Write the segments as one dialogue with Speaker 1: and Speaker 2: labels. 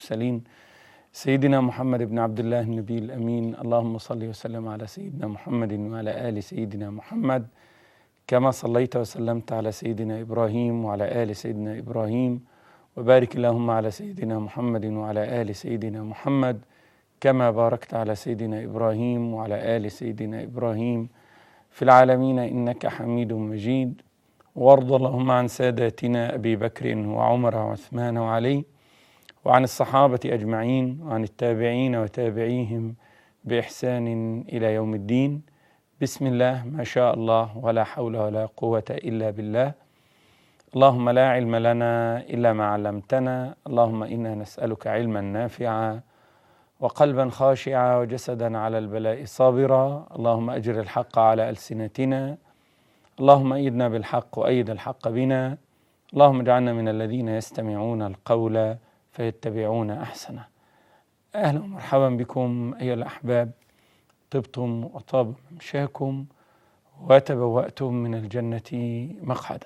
Speaker 1: المرسلين سيدنا محمد بن عبد الله النبي الأمين اللهم صل وسلم على سيدنا محمد وعلى آل سيدنا محمد كما صليت وسلمت على سيدنا إبراهيم وعلى آل سيدنا إبراهيم وبارك اللهم على سيدنا محمد وعلى آل سيدنا محمد كما باركت على سيدنا إبراهيم وعلى آل سيدنا إبراهيم في العالمين إنك حميد مجيد وارض اللهم عن ساداتنا أبي بكر وعمر وعثمان وعلي وعن الصحابة أجمعين وعن التابعين وتابعيهم بإحسان إلى يوم الدين بسم الله ما شاء الله ولا حول ولا قوة إلا بالله اللهم لا علم لنا إلا ما علمتنا اللهم إنا نسألك علما نافعا وقلبا خاشعا وجسدا على البلاء صابرا اللهم أجر الحق على ألسنتنا اللهم أيدنا بالحق وأيد الحق بنا اللهم اجعلنا من الذين يستمعون القول فيتبعون أحسنه أهلا ومرحبا بكم أيها الأحباب طبتم وطاب ممشاكم وتبوأتم من الجنة مقعدا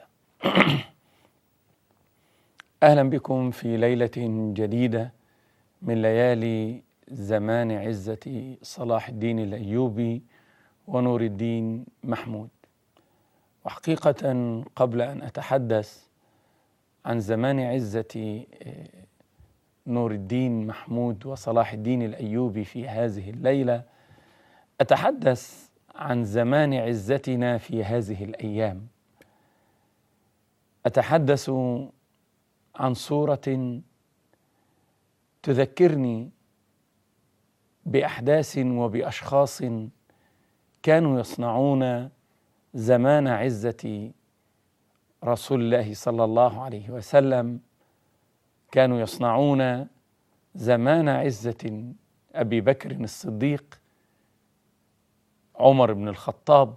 Speaker 1: أهلا بكم في ليلة جديدة من ليالي زمان عزة صلاح الدين الأيوبي ونور الدين محمود وحقيقة قبل أن أتحدث عن زمان عزة نور الدين محمود وصلاح الدين الأيوبي في هذه الليلة أتحدث عن زمان عزتنا في هذه الأيام أتحدث عن صورة تذكرني باحداث وباشخاص كانوا يصنعون زمان عزه رسول الله صلى الله عليه وسلم كانوا يصنعون زمان عزه ابي بكر الصديق عمر بن الخطاب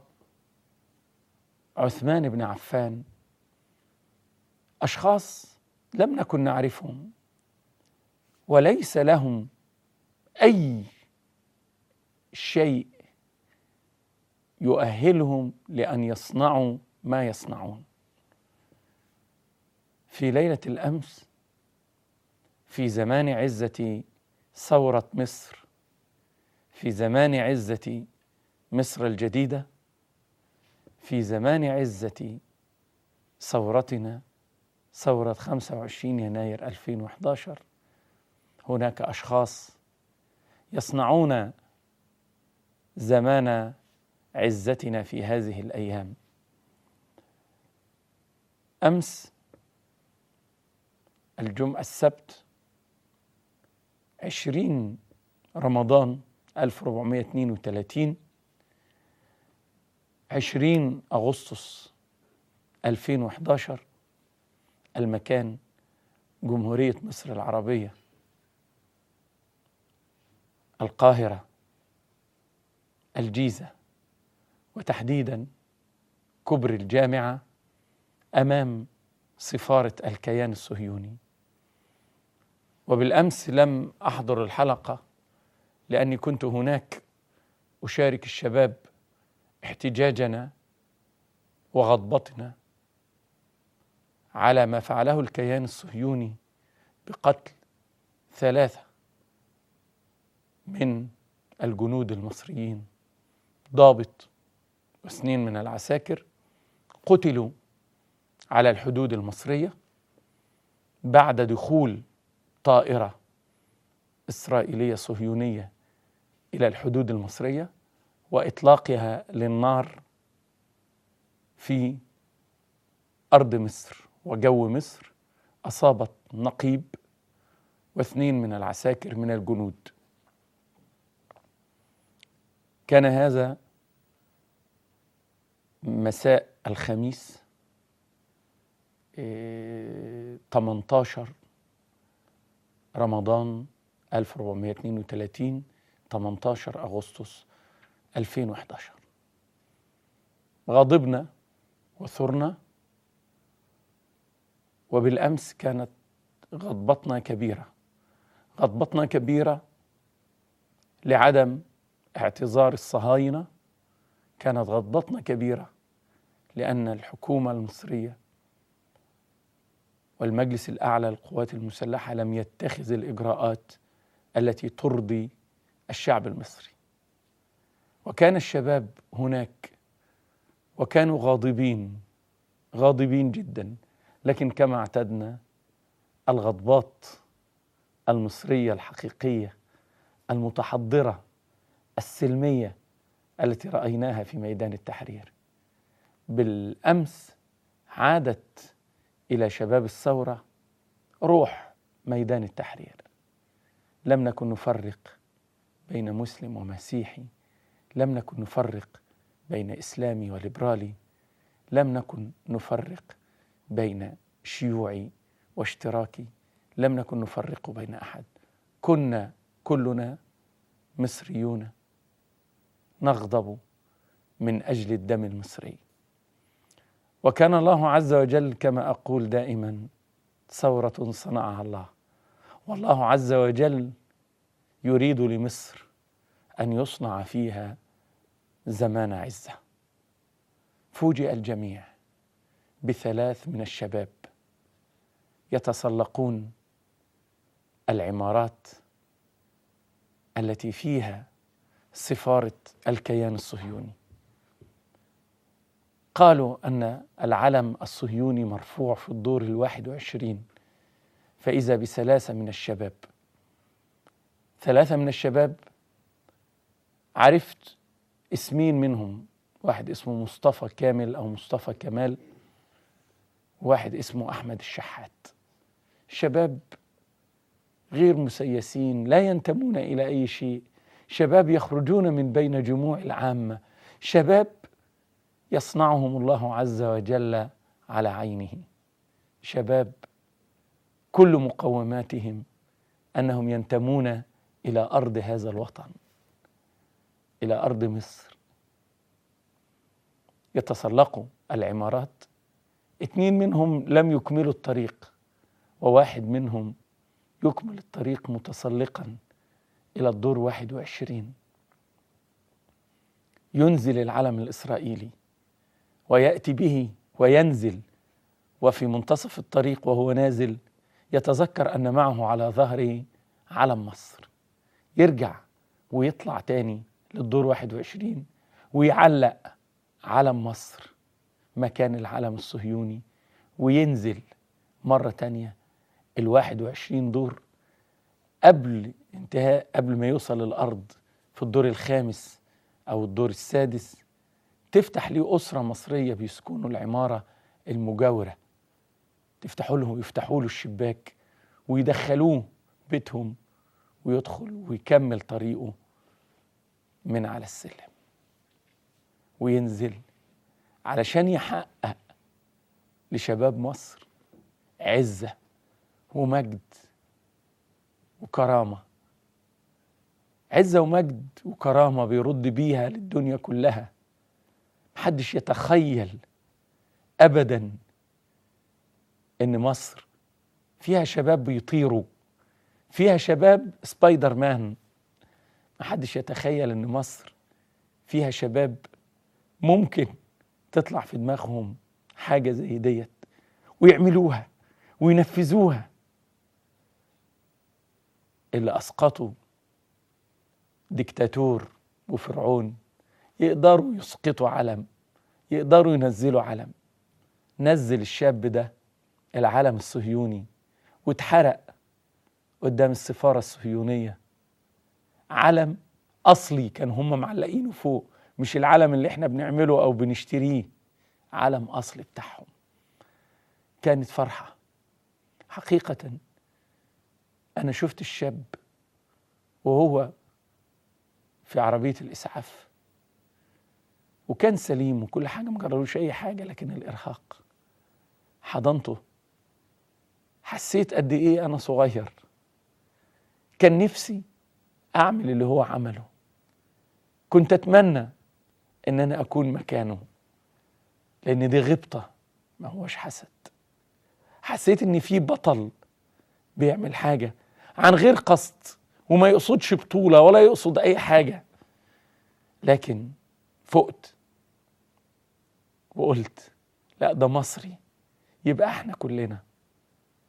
Speaker 1: عثمان بن عفان اشخاص لم نكن نعرفهم وليس لهم اي شيء يؤهلهم لان يصنعوا ما يصنعون في ليله الامس في زمان عزه ثوره مصر في زمان عزه مصر الجديده في زمان عزه ثورتنا ثوره 25 يناير 2011 هناك اشخاص يصنعون زمان عزتنا في هذه الايام امس الجمعه السبت عشرين رمضان 1432 عشرين أغسطس 2011 المكان جمهورية مصر العربية القاهرة الجيزة وتحديدا كبر الجامعة أمام سفارة الكيان الصهيوني وبالأمس لم أحضر الحلقة لأني كنت هناك أشارك الشباب احتجاجنا وغضبتنا على ما فعله الكيان الصهيوني بقتل ثلاثة من الجنود المصريين ضابط واثنين من العساكر قتلوا على الحدود المصريه بعد دخول طائره اسرائيليه صهيونيه الى الحدود المصريه واطلاقها للنار في ارض مصر وجو مصر اصابت نقيب واثنين من العساكر من الجنود كان هذا مساء الخميس 18 رمضان 1432 18 أغسطس 2011 غضبنا وثرنا وبالأمس كانت غضبتنا كبيرة غضبتنا كبيرة لعدم اعتذار الصهاينة كانت غضبتنا كبيرة لأن الحكومة المصرية والمجلس الأعلى للقوات المسلحة لم يتخذ الإجراءات التي ترضي الشعب المصري وكان الشباب هناك وكانوا غاضبين غاضبين جدا لكن كما اعتدنا الغضبات المصريه الحقيقيه المتحضره السلميه التي رايناها في ميدان التحرير بالامس عادت الى شباب الثوره روح ميدان التحرير لم نكن نفرق بين مسلم ومسيحي لم نكن نفرق بين اسلامي وليبرالي لم نكن نفرق بين شيوعي واشتراكي لم نكن نفرق بين احد كنا كلنا مصريون نغضب من اجل الدم المصري وكان الله عز وجل كما اقول دائما ثوره صنعها الله والله عز وجل يريد لمصر ان يصنع فيها زمان عزه فوجئ الجميع بثلاث من الشباب يتسلقون العمارات التي فيها سفاره الكيان الصهيوني قالوا ان العلم الصهيوني مرفوع في الدور الواحد وعشرين فاذا بثلاثه من الشباب ثلاثه من الشباب عرفت اسمين منهم واحد اسمه مصطفى كامل او مصطفى كمال واحد اسمه احمد الشحات شباب غير مسيسين لا ينتمون الى اي شيء شباب يخرجون من بين جموع العامه شباب يصنعهم الله عز وجل على عينه شباب كل مقوماتهم انهم ينتمون الى ارض هذا الوطن الى ارض مصر يتسلقوا العمارات اثنين منهم لم يكملوا الطريق وواحد منهم يكمل الطريق متسلقا إلى الدور واحد وعشرين ينزل العلم الإسرائيلي ويأتي به وينزل وفي منتصف الطريق وهو نازل يتذكر أن معه على ظهره علم مصر يرجع ويطلع تاني للدور واحد وعشرين ويعلق علم مصر مكان العلم الصهيوني وينزل مرة تانية الواحد وعشرين دور قبل انتهاء قبل ما يوصل الأرض في الدور الخامس أو الدور السادس تفتح ليه أسرة مصرية بيسكنوا العمارة المجاورة تفتحوا له يفتحوا له الشباك ويدخلوه بيتهم ويدخل ويكمل طريقه من على السلم وينزل علشان يحقق لشباب مصر عزة ومجد وكرامة عزة ومجد وكرامة بيرد بيها للدنيا كلها محدش يتخيل أبدا إن مصر فيها شباب بيطيروا فيها شباب سبايدر مان محدش يتخيل إن مصر فيها شباب ممكن تطلع في دماغهم حاجة زي ديت ويعملوها وينفذوها اللي أسقطوا ديكتاتور وفرعون يقدروا يسقطوا علم يقدروا ينزلوا علم نزل الشاب ده العلم الصهيوني واتحرق قدام السفارة الصهيونية علم أصلي كان هم معلقينه فوق مش العلم اللي احنا بنعمله أو بنشتريه علم أصلي بتاعهم كانت فرحة حقيقة أنا شفت الشاب وهو في عربية الإسعاف وكان سليم وكل حاجة ما جرالوش أي حاجة لكن الإرهاق حضنته حسيت قد إيه أنا صغير كان نفسي أعمل اللي هو عمله كنت أتمنى إن أنا أكون مكانه لأن دي غبطة ما هوش حسد حسيت إن في بطل بيعمل حاجة عن غير قصد وما يقصدش بطولة ولا يقصد أي حاجة لكن فقت وقلت لا ده مصري يبقى احنا كلنا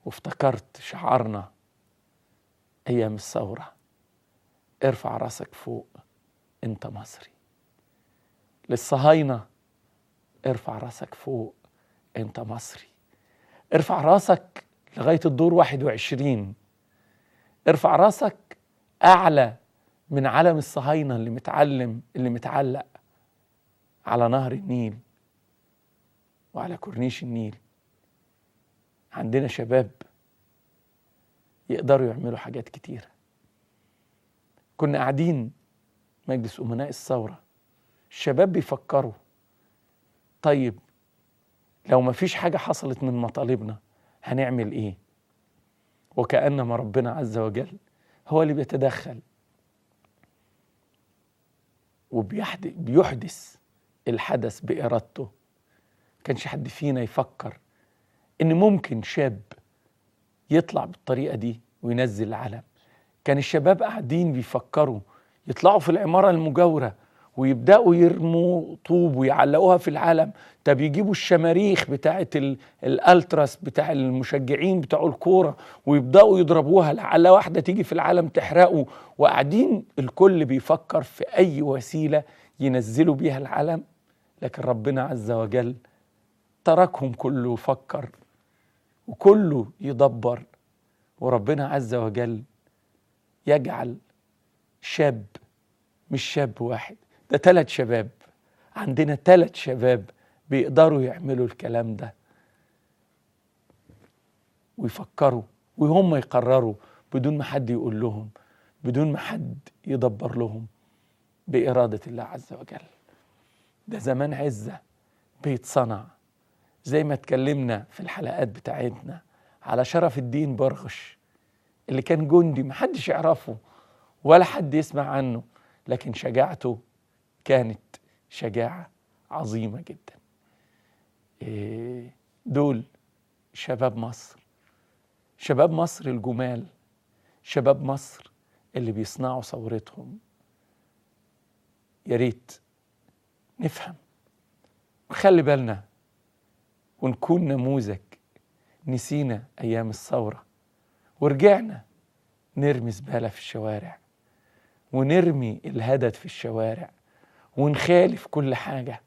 Speaker 1: وافتكرت شعارنا أيام الثورة ارفع راسك فوق أنت مصري للصهاينة ارفع راسك فوق أنت مصري ارفع راسك لغاية الدور 21 ارفع راسك أعلى من علم الصهاينة اللي متعلم اللي متعلق على نهر النيل وعلى كورنيش النيل عندنا شباب يقدروا يعملوا حاجات كتيرة كنا قاعدين مجلس أمناء الثورة الشباب بيفكروا طيب لو ما فيش حاجة حصلت من مطالبنا هنعمل ايه وكأنما ربنا عز وجل هو اللي بيتدخل وبيحدث الحدث بإرادته كانش حد فينا يفكر ان ممكن شاب يطلع بالطريقة دي وينزل العلم كان الشباب قاعدين بيفكروا يطلعوا في العمارة المجاورة ويبداوا يرموا طوب ويعلقوها في العلم طب يجيبوا الشماريخ بتاعه الالتراس بتاع المشجعين بتاع الكوره ويبداوا يضربوها لعل واحده تيجي في العلم تحرقه وقاعدين الكل بيفكر في اي وسيله ينزلوا بيها العلم لكن ربنا عز وجل تركهم كله يفكر وكله يدبر وربنا عز وجل يجعل شاب مش شاب واحد ده ثلاث شباب عندنا ثلاث شباب بيقدروا يعملوا الكلام ده ويفكروا وهم يقرروا بدون ما حد يقول لهم بدون ما حد يدبر لهم بإرادة الله عز وجل ده زمان عزة بيتصنع زي ما اتكلمنا في الحلقات بتاعتنا على شرف الدين برغش اللي كان جندي محدش يعرفه ولا حد يسمع عنه لكن شجاعته كانت شجاعة عظيمة جدا إيه، دول شباب مصر شباب مصر الجمال شباب مصر اللي بيصنعوا ثورتهم يا ريت نفهم ونخلي بالنا ونكون نموذج نسينا ايام الثوره ورجعنا نرمي زباله في الشوارع ونرمي الهدد في الشوارع ونخالف كل حاجة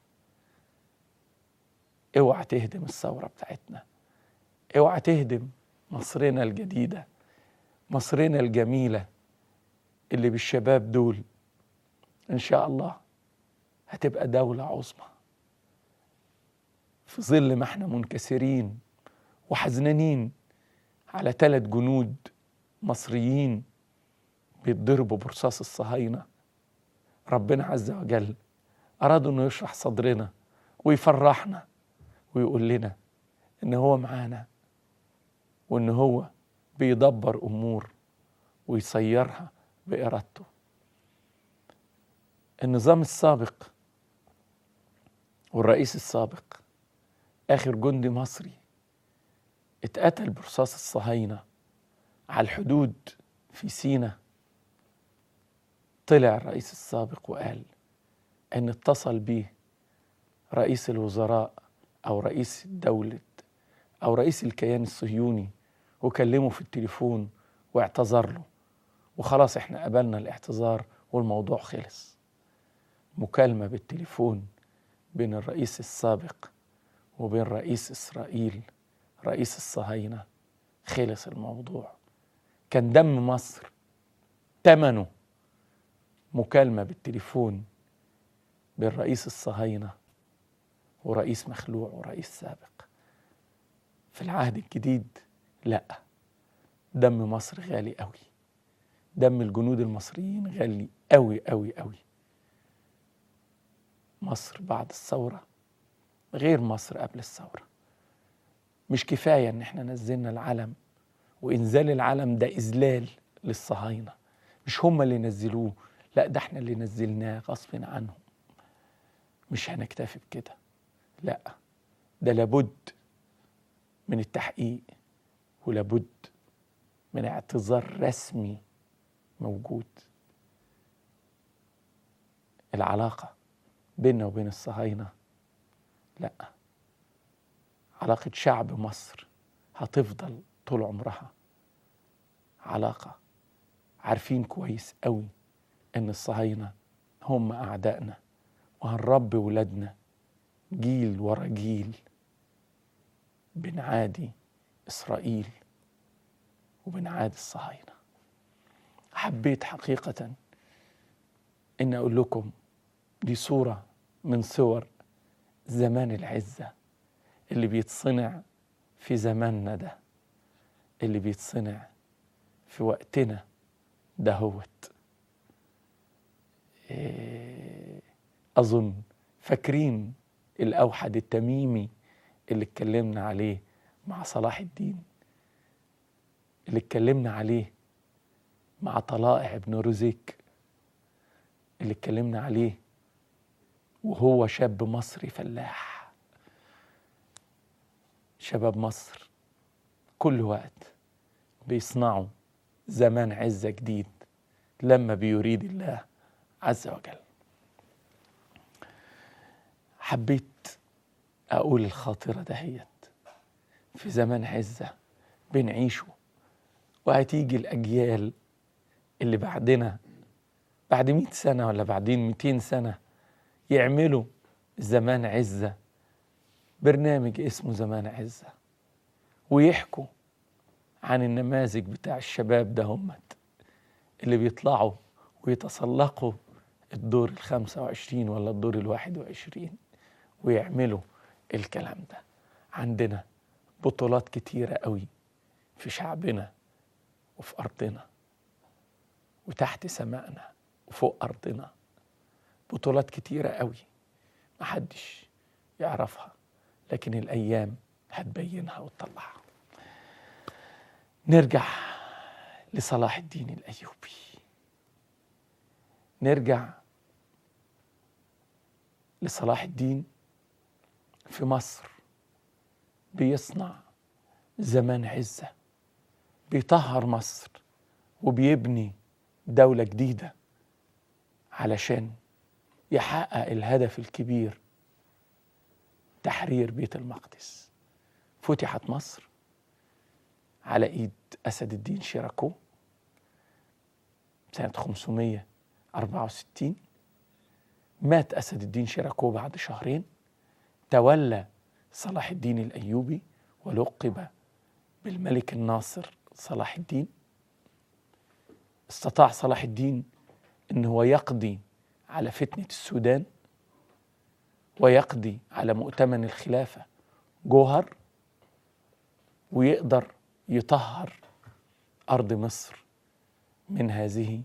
Speaker 1: اوعى تهدم الثورة بتاعتنا اوعى تهدم مصرنا الجديدة مصرنا الجميلة اللي بالشباب دول إن شاء الله هتبقى دولة عظمى في ظل ما احنا منكسرين وحزنانين على ثلاث جنود مصريين بيتضربوا برصاص الصهاينة ربنا عز وجل أراد أنه يشرح صدرنا ويفرحنا ويقول لنا إن هو معانا وإن هو بيدبر أمور ويسيرها بإرادته النظام السابق والرئيس السابق آخر جندي مصري اتقتل برصاص الصهاينة على الحدود في سينا طلع الرئيس السابق وقال ان اتصل بيه رئيس الوزراء او رئيس الدولة او رئيس الكيان الصهيوني وكلمه في التليفون واعتذر له وخلاص احنا قبلنا الاعتذار والموضوع خلص مكالمة بالتليفون بين الرئيس السابق وبين رئيس اسرائيل رئيس الصهاينة خلص الموضوع كان دم مصر ثمنه مكالمة بالتليفون بين رئيس الصهاينة ورئيس مخلوع ورئيس سابق في العهد الجديد لا دم مصر غالي قوي دم الجنود المصريين غالي قوي قوي قوي مصر بعد الثورة غير مصر قبل الثورة مش كفاية ان احنا نزلنا العلم وانزال العلم ده اذلال للصهاينة مش هم اللي نزلوه لا ده احنا اللي نزلناه غصب عنهم مش هنكتفي بكده لا ده لابد من التحقيق ولابد من اعتذار رسمي موجود العلاقة بيننا وبين الصهاينة لا علاقة شعب مصر هتفضل طول عمرها علاقة عارفين كويس قوي ان الصهاينة هم اعدائنا وهنربي ولادنا جيل ورا جيل بنعادي اسرائيل وبنعادي الصهاينة حبيت حقيقة ان اقول لكم دي صورة من صور زمان العزة اللي بيتصنع في زماننا ده اللي بيتصنع في وقتنا دهوت إيه، أظن فاكرين الأوحد التميمي اللي اتكلمنا عليه مع صلاح الدين اللي اتكلمنا عليه مع طلائع بن رزيك اللي اتكلمنا عليه وهو شاب مصري فلاح شباب مصر كل وقت بيصنعوا زمان عزة جديد لما بيريد الله عز وجل حبيت أقول الخاطرة دهيت في زمان عزة بنعيشه وهتيجي الأجيال اللي بعدنا بعد مئة سنة ولا بعدين مئتين سنة يعملوا زمان عزة برنامج اسمه زمان عزة ويحكوا عن النماذج بتاع الشباب ده همت اللي بيطلعوا ويتسلقوا الدور الخمسة وعشرين ولا الدور الواحد وعشرين ويعملوا الكلام ده عندنا بطولات كتيرة قوي في شعبنا وفي أرضنا وتحت سمائنا وفوق أرضنا بطولات كتيرة قوي محدش يعرفها لكن الأيام هتبينها وتطلعها نرجع لصلاح الدين الأيوبي نرجع لصلاح الدين في مصر بيصنع زمان عزة بيطهر مصر وبيبني دولة جديدة علشان يحقق الهدف الكبير تحرير بيت المقدس فتحت مصر على ايد اسد الدين شيراكو سنة 564 مات اسد الدين شيراكو بعد شهرين تولى صلاح الدين الايوبي ولقب بالملك الناصر صلاح الدين استطاع صلاح الدين ان هو يقضي على فتنه السودان ويقضي على مؤتمن الخلافه جوهر ويقدر يطهر ارض مصر من هذه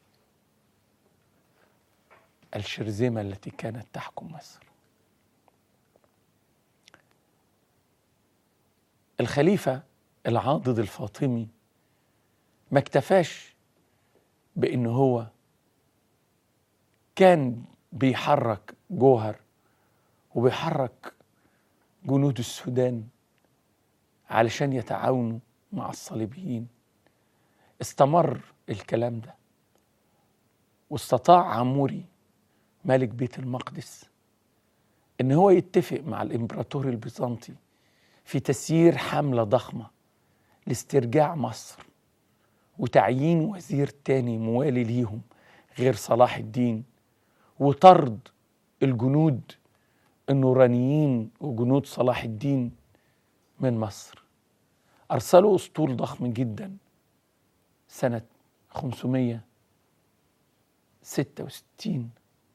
Speaker 1: الشرذمه التي كانت تحكم مصر الخليفه العاضد الفاطمي ما اكتفاش بان هو كان بيحرك جوهر وبيحرك جنود السودان علشان يتعاونوا مع الصليبيين استمر الكلام ده واستطاع عموري ملك بيت المقدس ان هو يتفق مع الامبراطور البيزنطي في تسيير حمله ضخمه لاسترجاع مصر وتعيين وزير تاني موالي ليهم غير صلاح الدين وطرد الجنود النورانيين وجنود صلاح الدين من مصر أرسلوا أسطول ضخم جدا سنة 566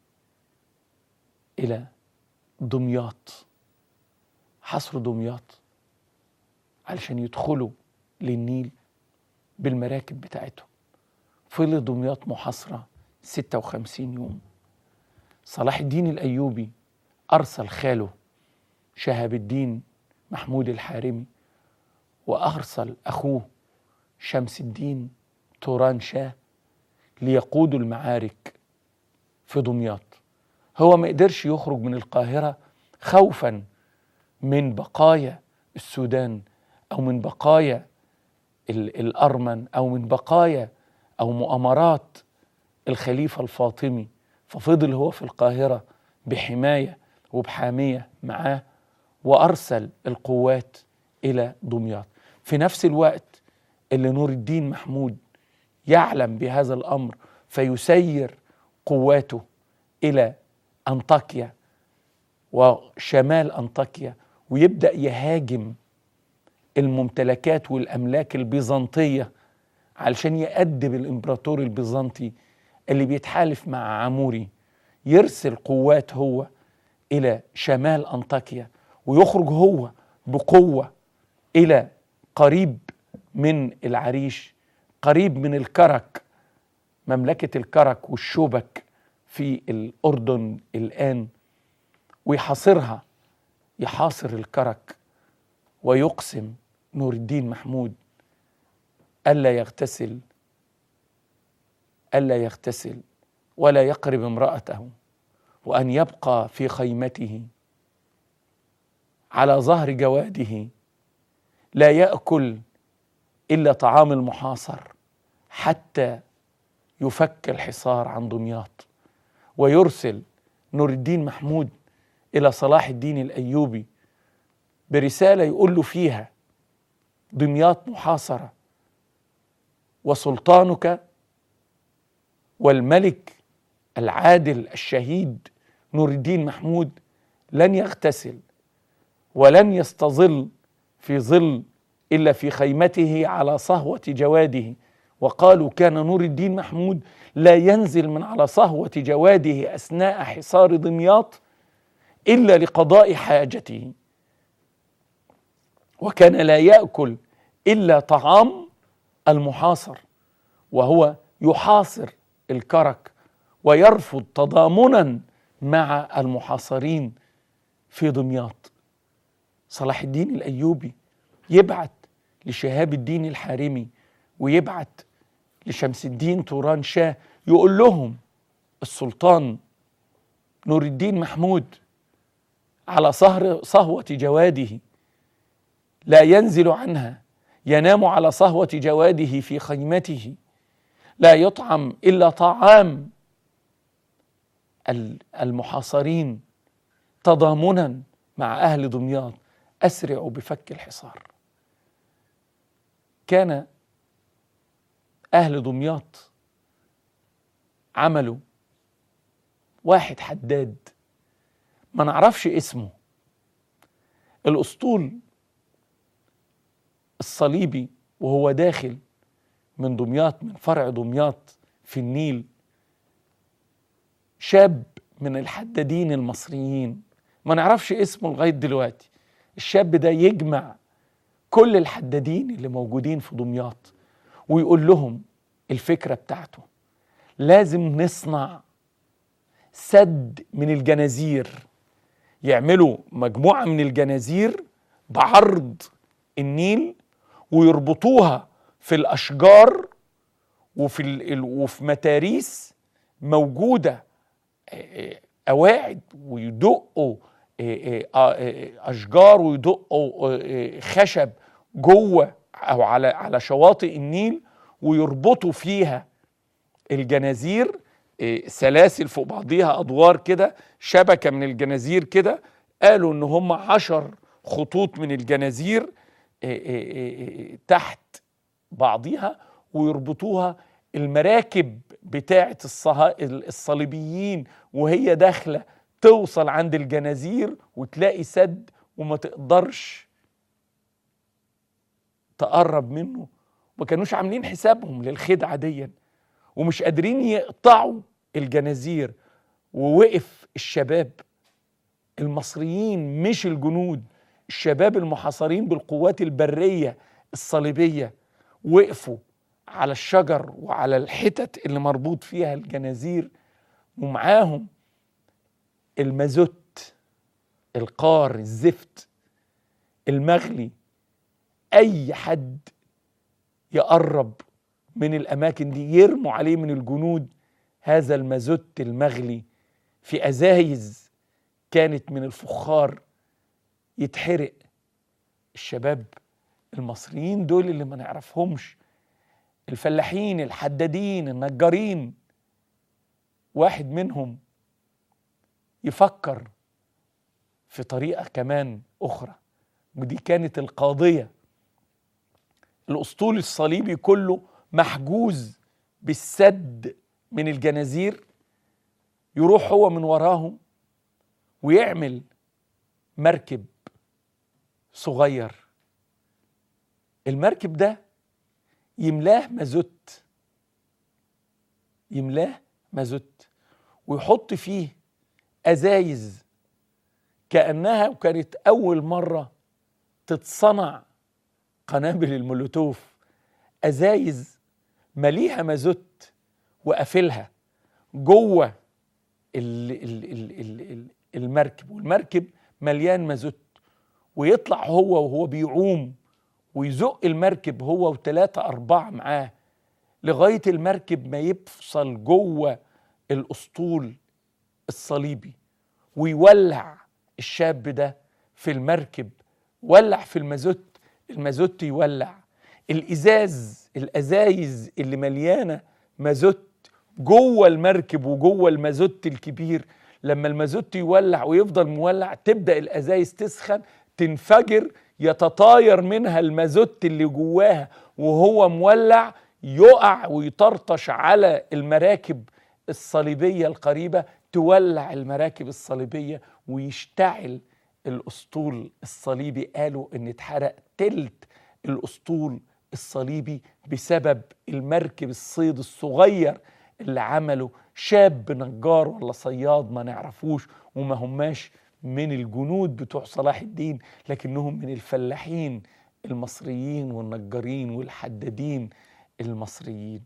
Speaker 1: إلى دمياط حصر دمياط علشان يدخلوا للنيل بالمراكب بتاعتهم فضل دمياط محاصرة 56 يوم صلاح الدين الأيوبي أرسل خاله شهاب الدين محمود الحارمي وأرسل أخوه شمس الدين توران شاه ليقودوا المعارك في دمياط هو ما قدرش يخرج من القاهرة خوفا من بقايا السودان أو من بقايا الأرمن أو من بقايا أو مؤامرات الخليفة الفاطمي ففضل هو في القاهرة بحماية وبحامية معاه وأرسل القوات إلى دمياط في في نفس الوقت اللي نور الدين محمود يعلم بهذا الامر فيسير قواته الى انطاكيا وشمال انطاكيا ويبدا يهاجم الممتلكات والاملاك البيزنطيه علشان يأدب الامبراطور البيزنطي اللي بيتحالف مع عموري يرسل قوات هو الى شمال انطاكيا ويخرج هو بقوه الى قريب من العريش قريب من الكرك مملكه الكرك والشوبك في الاردن الان ويحاصرها يحاصر الكرك ويقسم نور الدين محمود الا يغتسل الا يغتسل ولا يقرب امراته وان يبقى في خيمته على ظهر جواده لا ياكل الا طعام المحاصر حتى يفك الحصار عن دمياط ويرسل نور الدين محمود الى صلاح الدين الايوبي برساله يقول له فيها دمياط محاصره وسلطانك والملك العادل الشهيد نور الدين محمود لن يغتسل ولن يستظل في ظل الا في خيمته على صهوه جواده وقالوا كان نور الدين محمود لا ينزل من على صهوه جواده اثناء حصار دمياط الا لقضاء حاجته وكان لا ياكل الا طعام المحاصر وهو يحاصر الكرك ويرفض تضامنا مع المحاصرين في دمياط صلاح الدين الايوبي يبعت لشهاب الدين الحارمي ويبعت لشمس الدين توران شاه يقول لهم السلطان نور الدين محمود على صهر صهوة جواده لا ينزل عنها ينام على صهوة جواده في خيمته لا يطعم إلا طعام المحاصرين تضامنا مع أهل دمياط أسرعوا بفك الحصار كان أهل دمياط عملوا واحد حداد ما نعرفش اسمه الأسطول الصليبي وهو داخل من دمياط من فرع دمياط في النيل شاب من الحدادين المصريين ما نعرفش اسمه لغايه دلوقتي الشاب ده يجمع كل الحدادين اللي موجودين في دمياط ويقول لهم الفكره بتاعته لازم نصنع سد من الجنازير يعملوا مجموعه من الجنازير بعرض النيل ويربطوها في الاشجار وفي ال... وفي متاريس موجوده قواعد ويدقوا اشجار ويدقوا خشب جوه او على على شواطئ النيل ويربطوا فيها الجنازير سلاسل فوق بعضيها ادوار كده شبكه من الجنازير كده قالوا ان هم عشر خطوط من الجنازير تحت بعضيها ويربطوها المراكب بتاعه الصليبيين وهي داخله توصل عند الجنازير وتلاقي سد وما تقدرش تقرب منه ما كانوش عاملين حسابهم للخدعه دي ومش قادرين يقطعوا الجنازير ووقف الشباب المصريين مش الجنود الشباب المحاصرين بالقوات البريه الصليبيه وقفوا على الشجر وعلى الحتت اللي مربوط فيها الجنازير ومعاهم المازوت القار الزفت المغلي اي حد يقرب من الاماكن دي يرموا عليه من الجنود هذا المازوت المغلي في ازايز كانت من الفخار يتحرق الشباب المصريين دول اللي ما نعرفهمش الفلاحين الحدادين النجارين واحد منهم يفكر في طريقة كمان أخرى ودي كانت القاضية الاسطول الصليبي كله محجوز بالسد من الجنازير يروح هو من وراهم ويعمل مركب صغير المركب ده يملاه مازوت يملاه مازوت ويحط فيه ازايز كانها وكانت اول مره تتصنع قنابل المولوتوف ازايز مليها مازوت وقافلها جوه المركب والمركب مليان مازوت ويطلع هو وهو بيعوم ويزق المركب هو وثلاثة أربعة معاه لغاية المركب ما يفصل جوه الأسطول الصليبي ويولع الشاب ده في المركب ولع في المازوت المازوت يولع الإزاز الأزايز اللي مليانة مازوت جوه المركب وجوه المازوت الكبير لما المازوت يولع ويفضل مولع تبدأ الأزايز تسخن تنفجر يتطاير منها المازوت اللي جواها وهو مولع يقع ويطرطش على المراكب الصليبية القريبة تولع المراكب الصليبية ويشتعل الأسطول الصليبي قالوا إن اتحرق تلت الأسطول الصليبي بسبب المركب الصيد الصغير اللي عمله شاب نجار ولا صياد ما نعرفوش وما هماش من الجنود بتوع صلاح الدين لكنهم من الفلاحين المصريين والنجارين والحدادين المصريين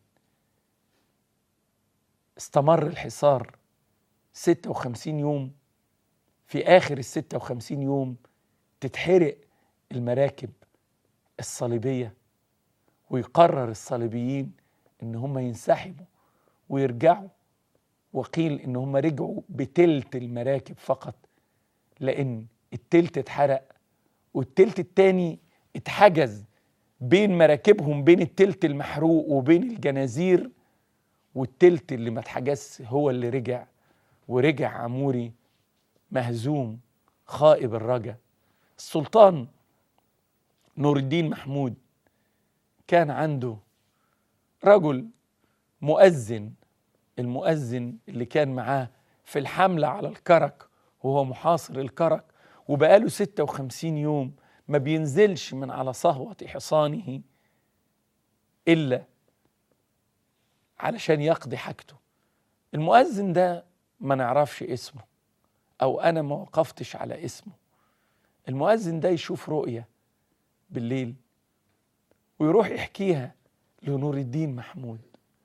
Speaker 1: استمر الحصار 56 يوم في آخر ال 56 يوم تتحرق المراكب الصليبية ويقرر الصليبيين إن هم ينسحبوا ويرجعوا وقيل إن هم رجعوا بتلت المراكب فقط لأن التلت اتحرق والتلت التاني اتحجز بين مراكبهم بين التلت المحروق وبين الجنازير والتلت اللي ما اتحجزش هو اللي رجع ورجع عموري مهزوم خائب الرجا السلطان نور الدين محمود كان عنده رجل مؤذن المؤذن اللي كان معاه في الحملة على الكرك وهو محاصر الكرك وبقاله 56 يوم ما بينزلش من على صهوة حصانه إلا علشان يقضي حاجته المؤذن ده ما نعرفش اسمه أو أنا ما وقفتش على اسمه المؤذن ده يشوف رؤية بالليل ويروح يحكيها لنور الدين محمود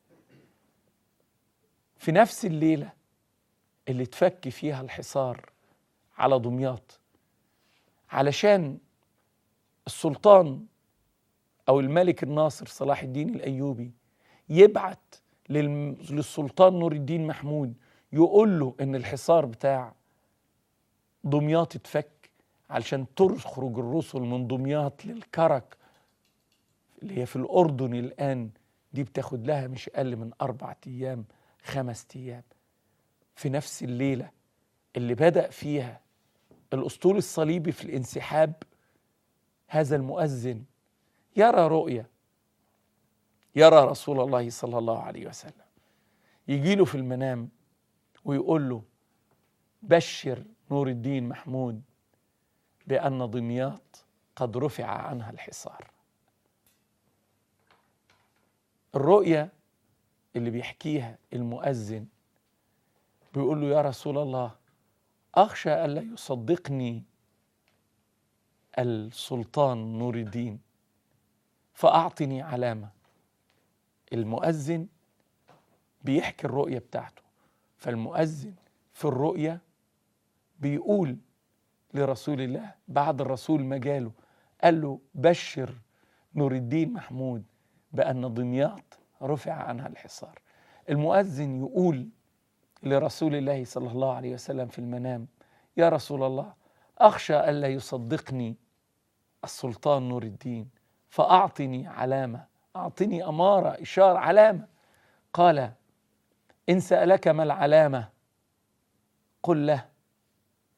Speaker 1: في نفس الليلة اللي تفك فيها الحصار على دمياط علشان السلطان او الملك الناصر صلاح الدين الايوبي يبعت للسلطان نور الدين محمود يقول له ان الحصار بتاع دمياط اتفك علشان تخرج الرسل من دمياط للكرك اللي هي في الاردن الان دي بتاخد لها مش اقل من اربع ايام خمس ايام في نفس الليله اللي بدا فيها الاسطول الصليبي في الانسحاب هذا المؤذن يرى رؤيا يرى رسول الله صلى الله عليه وسلم يجي له في المنام ويقول له بشر نور الدين محمود بأن دمياط قد رفع عنها الحصار الرؤية اللي بيحكيها المؤذن بيقول له يا رسول الله أخشى ألا يصدقني السلطان نور الدين فأعطني علامة المؤذن بيحكي الرؤية بتاعته فالمؤذن في الرؤية بيقول لرسول الله بعد الرسول ما جاله قال له بشر نور الدين محمود بأن دمياط رفع عنها الحصار المؤذن يقول لرسول الله صلى الله عليه وسلم في المنام يا رسول الله أخشى ألا يصدقني السلطان نور الدين فأعطني علامة أعطني أمارة إشارة علامة قال إن سألك ما العلامة قل له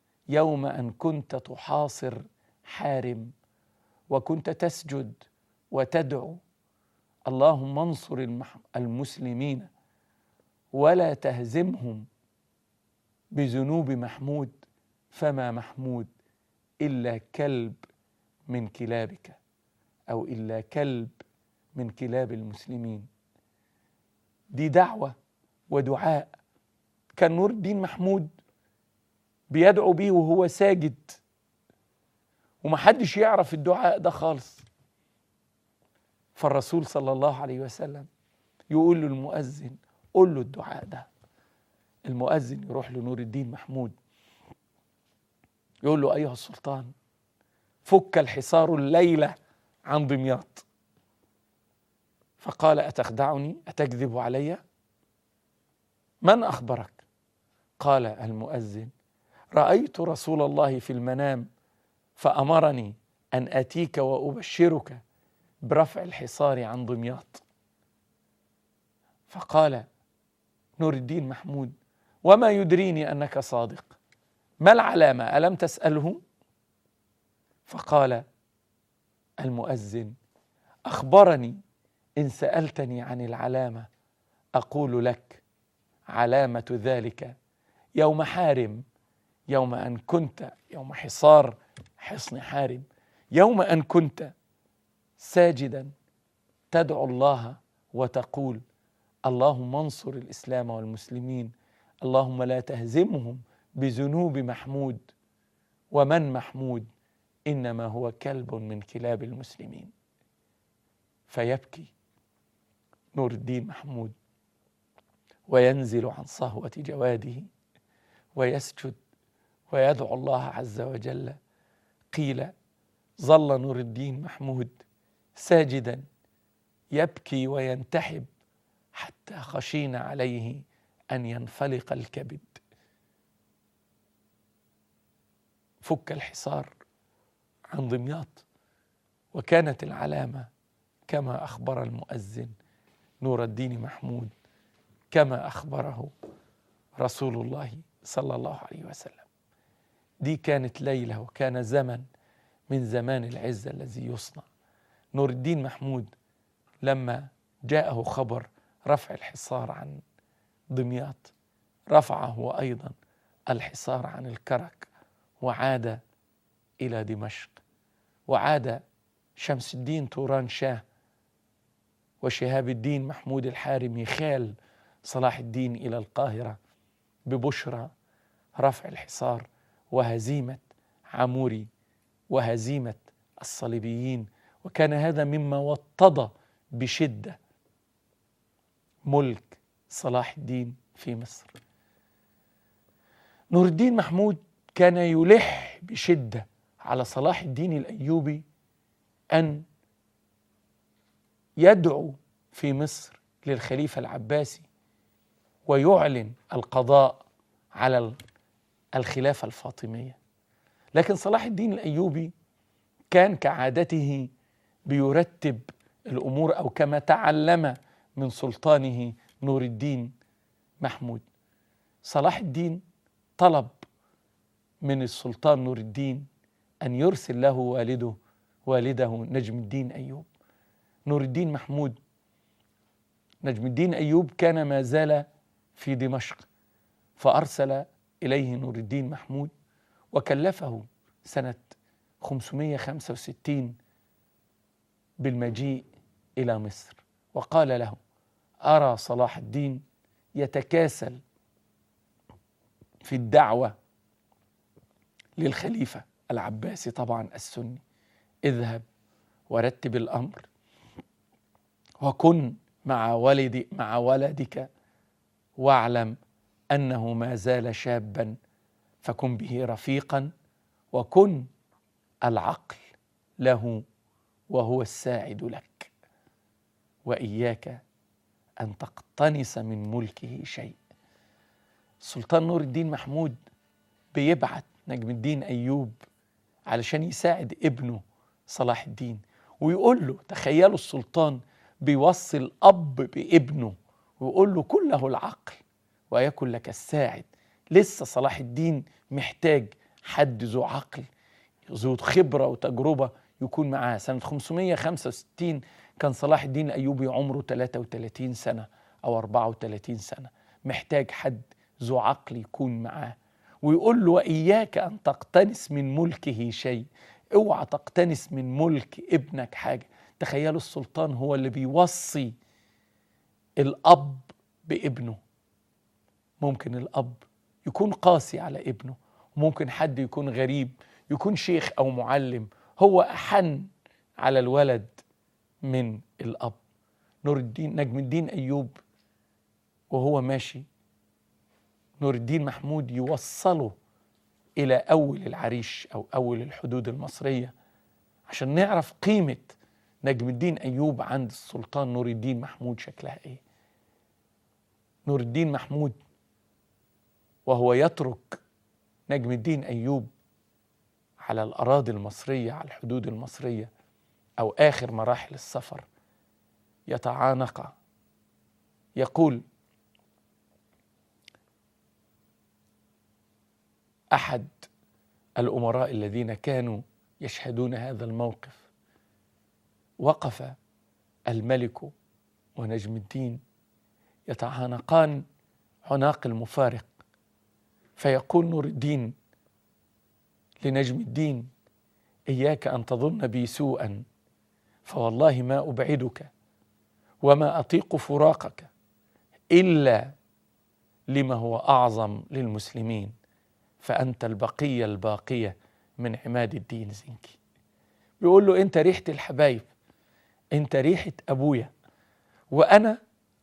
Speaker 1: يوم أن كنت تحاصر حارم وكنت تسجد وتدعو اللهم انصر المسلمين ولا تهزمهم بذنوب محمود فما محمود الا كلب من كلابك او الا كلب من كلاب المسلمين دي دعوه ودعاء كان نور الدين محمود بيدعو بيه وهو ساجد ومحدش يعرف الدعاء ده خالص فالرسول صلى الله عليه وسلم يقول له المؤذن قول له الدعاء ده المؤذن يروح لنور الدين محمود يقول له أيها السلطان فك الحصار الليلة عن دمياط فقال أتخدعني أتكذب علي من أخبرك قال المؤذن رأيت رسول الله في المنام فأمرني أن أتيك وأبشرك برفع الحصار عن دمياط فقال نور الدين محمود وما يدريني انك صادق ما العلامه الم تساله فقال المؤذن اخبرني ان سالتني عن العلامه اقول لك علامه ذلك يوم حارم يوم ان كنت يوم حصار حصن حارم يوم ان كنت ساجدا تدعو الله وتقول اللهم انصر الاسلام والمسلمين اللهم لا تهزمهم بذنوب محمود ومن محمود انما هو كلب من كلاب المسلمين فيبكي نور الدين محمود وينزل عن صهوه جواده ويسجد ويدعو الله عز وجل قيل ظل نور الدين محمود ساجدا يبكي وينتحب حتى خشينا عليه ان ينفلق الكبد فك الحصار عن دمياط وكانت العلامه كما اخبر المؤذن نور الدين محمود كما اخبره رسول الله صلى الله عليه وسلم دي كانت ليله وكان زمن من زمان العزه الذي يصنع نور الدين محمود لما جاءه خبر رفع الحصار عن دمياط رفع هو ايضا الحصار عن الكرك وعاد الى دمشق وعاد شمس الدين توران شاه وشهاب الدين محمود الحارمي خال صلاح الدين الى القاهره ببشرى رفع الحصار وهزيمه عموري وهزيمه الصليبيين وكان هذا مما وطد بشده ملك صلاح الدين في مصر نور الدين محمود كان يلح بشده على صلاح الدين الايوبي ان يدعو في مصر للخليفه العباسي ويعلن القضاء على الخلافه الفاطميه لكن صلاح الدين الايوبي كان كعادته بيرتب الامور او كما تعلم من سلطانه نور الدين محمود صلاح الدين طلب من السلطان نور الدين ان يرسل له والده والده نجم الدين ايوب نور الدين محمود نجم الدين ايوب كان ما زال في دمشق فارسل اليه نور الدين محمود وكلفه سنه 565 بالمجيء الى مصر وقال له ارى صلاح الدين يتكاسل في الدعوه للخليفه العباسي طبعا السني اذهب ورتب الامر وكن مع ولدي مع ولدك واعلم انه ما زال شابا فكن به رفيقا وكن العقل له وهو الساعد لك واياك ان تقتنص من ملكه شيء السلطان نور الدين محمود بيبعت نجم الدين ايوب علشان يساعد ابنه صلاح الدين ويقول له تخيلوا السلطان بيوصي الاب بابنه ويقول له كله العقل ويكن لك الساعد لسه صلاح الدين محتاج حد ذو عقل ذو خبره وتجربه يكون معاه سنة 565 كان صلاح الدين الأيوبي عمره 33 سنة أو 34 سنة محتاج حد ذو عقل يكون معاه ويقول له وإياك أن تقتنس من ملكه شيء اوعى تقتنس من ملك ابنك حاجة تخيلوا السلطان هو اللي بيوصي الأب بابنه ممكن الأب يكون قاسي على ابنه ممكن حد يكون غريب يكون شيخ أو معلم هو أحن على الولد من الأب نور الدين نجم الدين أيوب وهو ماشي نور الدين محمود يوصله إلى أول العريش أو أول الحدود المصرية عشان نعرف قيمة نجم الدين أيوب عند السلطان نور الدين محمود شكلها إيه نور الدين محمود وهو يترك نجم الدين أيوب على الأراضي المصرية على الحدود المصرية أو آخر مراحل السفر يتعانق يقول أحد الأمراء الذين كانوا يشهدون هذا الموقف وقف الملك ونجم الدين يتعانقان عناق المفارق فيقول نور الدين لنجم الدين اياك ان تظن بي سوءا فوالله ما ابعدك وما اطيق فراقك الا لما هو اعظم للمسلمين فانت البقيه الباقيه من عماد الدين زنكي بيقول له انت ريحه الحبايب انت ريحه ابويا وانا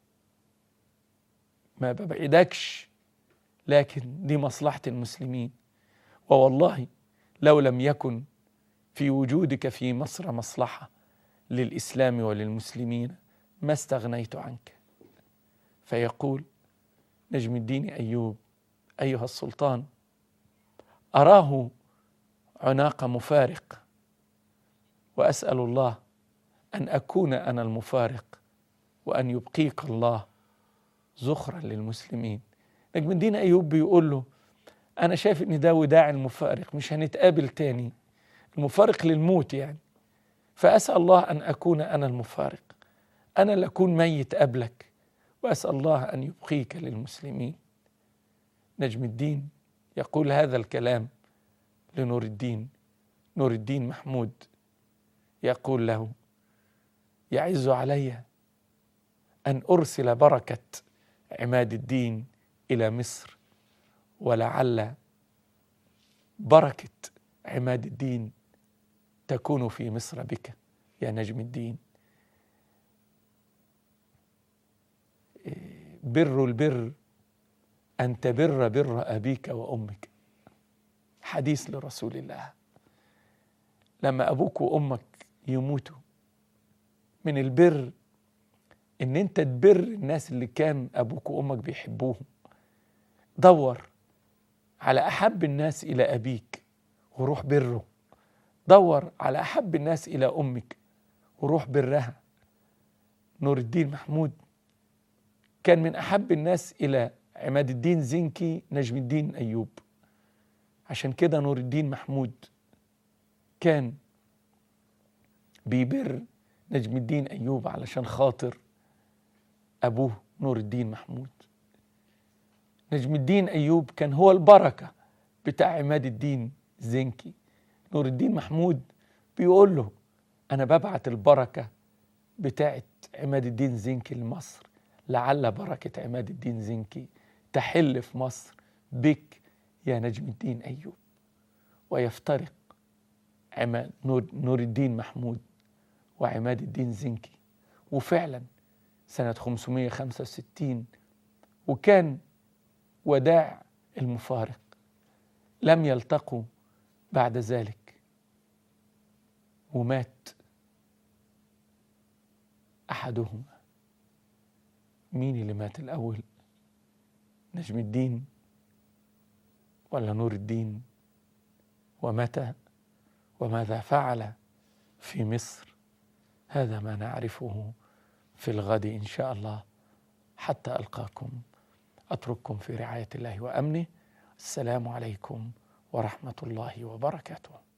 Speaker 1: ما ببعدكش لكن دي مصلحه المسلمين ووالله لو لم يكن في وجودك في مصر مصلحه للاسلام وللمسلمين ما استغنيت عنك فيقول نجم الدين ايوب ايها السلطان اراه عناق مفارق واسال الله ان اكون انا المفارق وان يبقيك الله زخرا للمسلمين نجم الدين ايوب بيقول له انا شايف ان ده وداع المفارق مش هنتقابل تاني المفارق للموت يعني فاسال الله ان اكون انا المفارق انا اللي اكون ميت قبلك واسال الله ان يبقيك للمسلمين نجم الدين يقول هذا الكلام لنور الدين نور الدين محمود يقول له يعز علي ان ارسل بركه عماد الدين الى مصر ولعل بركه عماد الدين تكون في مصر بك يا نجم الدين بر البر ان تبر بر ابيك وامك حديث لرسول الله لما ابوك وامك يموتوا من البر ان انت تبر الناس اللي كان ابوك وامك بيحبوهم دور على احب الناس الى ابيك وروح بره دور على احب الناس الى امك وروح برها نور الدين محمود كان من احب الناس الى عماد الدين زنكي نجم الدين ايوب عشان كده نور الدين محمود كان بيبر نجم الدين ايوب علشان خاطر ابوه نور الدين محمود نجم الدين ايوب كان هو البركه بتاع عماد الدين زنكي نور الدين محمود بيقول له انا ببعت البركه بتاعت عماد الدين زنكي لمصر لعل بركه عماد الدين زنكي تحل في مصر بك يا نجم الدين ايوب ويفترق عماد نور, نور الدين محمود وعماد الدين زنكي وفعلا سنة 565 وكان وداع المفارق لم يلتقوا بعد ذلك ومات أحدهما مين اللي مات الأول نجم الدين ولا نور الدين ومتى وماذا فعل في مصر هذا ما نعرفه في الغد ان شاء الله حتى القاكم اترككم في رعايه الله وامنه السلام عليكم ورحمه الله وبركاته